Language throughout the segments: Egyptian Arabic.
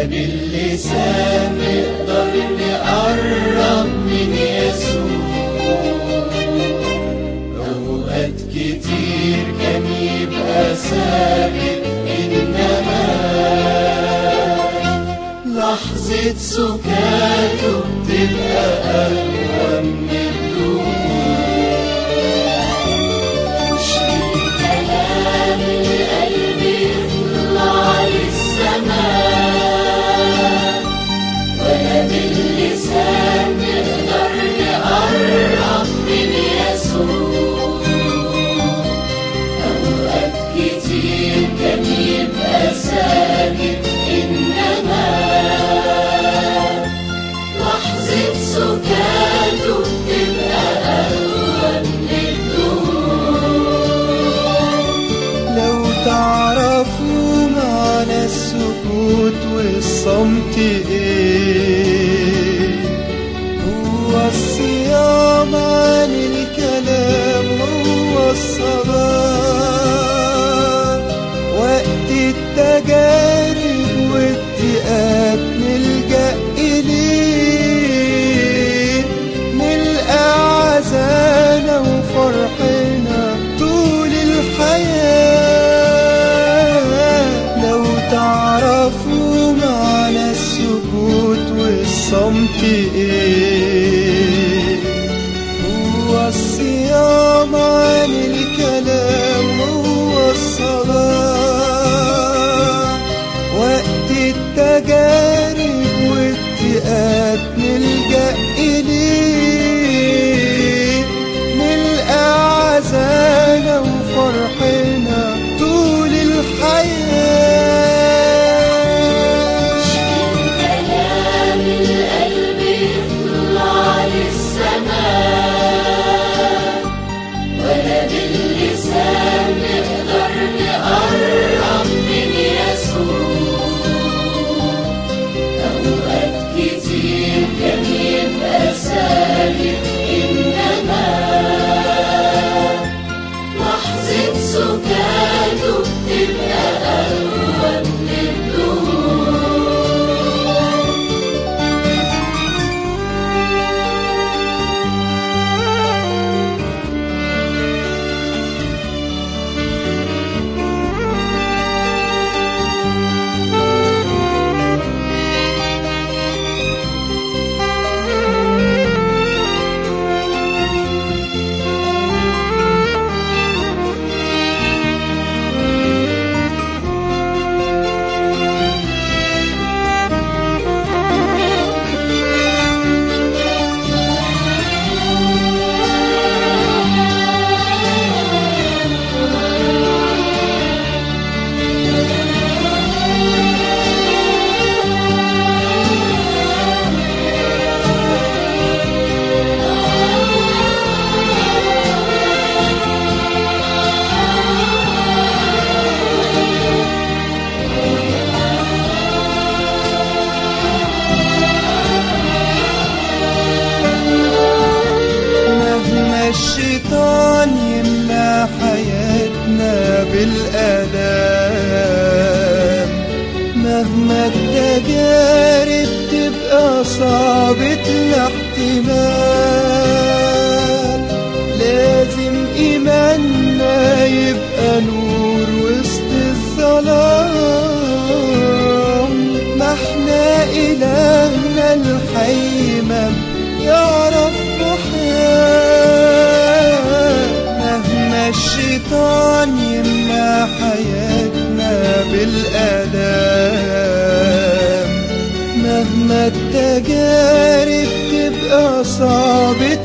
باللسان نقدر نقرب من يسوع أوقات كتير كان يبقى ساكت إنما لحظة سكاته بتبقى أقوى من الدموع مش بالكلام القلب يطلع للسماء ولا باللسان نقدر نقرب من يسوع أوقات كتير كان يبقى ساكت إنما لحظة سكاته بتبقى أقوى من الدموع لو تعرفوا معنى السكوت والصمت ايه هو الصيام عن الكلام هو الصلاة وقت التجارب والضيقات نلجأ إليه نلقى عزانا وفرحنا طول الحياة لو تعرفوا معنى السكوت والصمت ايه هو الصيام عن الكلام هو الصلاة وقت التجارب والضيقات نلجأ إليه نلقى عزانا وفرحنا طول الحياة كلام القلب يطلع للسماء ولا باللسان نقدر نقرب من يسوع أوقات كتير كان يبقى ساكت إنما لحظة سكاته بتبقى أقوى من الدموع مهما الشيطان يملى حياتنا بالآلام مهما التجارب تبقى صعبة الاحتمال لازم إيماننا يبقى نور وسط الظلام ما احنا إلهنا الحي ما يعرف محال مهما الشيطان يملى حياتنا بالآلام مهما التجارب تبقى صعبة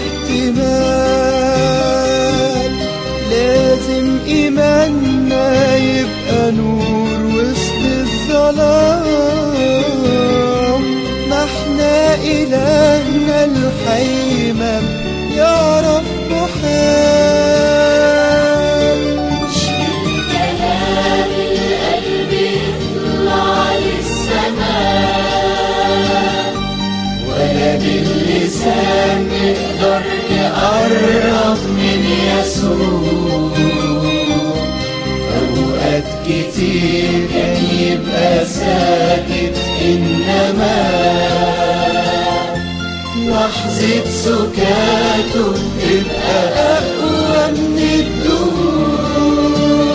الاحتمال لازم إيماننا يبقى نور وسط الظلام ما احنا إلهنا الحي ما يعرف محال كلام القلب يطلع للسماء ولا باللسان نقدر نقرب من يسوع أوقات كتير كان يبقى ساكت لحظة سكاته تبقى أقوى من الدهور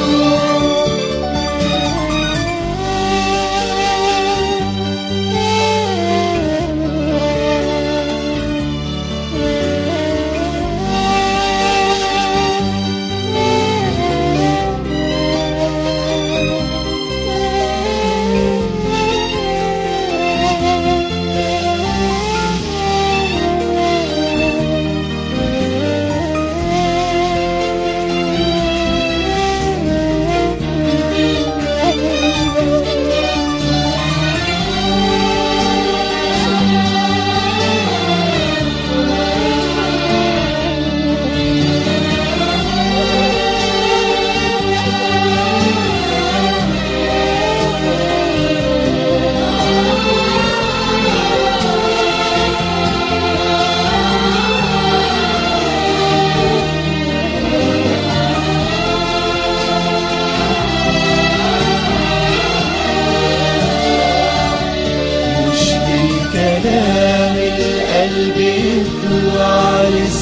مش بالكلام القلب يطلع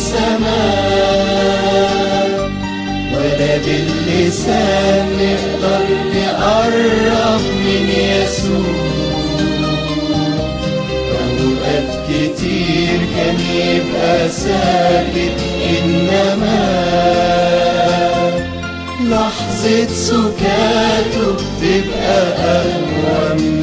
للسماء ولا باللسان نقدر نقرب من يسوع أوقات كتير كان يبقى ساكت إنما لحظة سكاته بتبقى أقوى من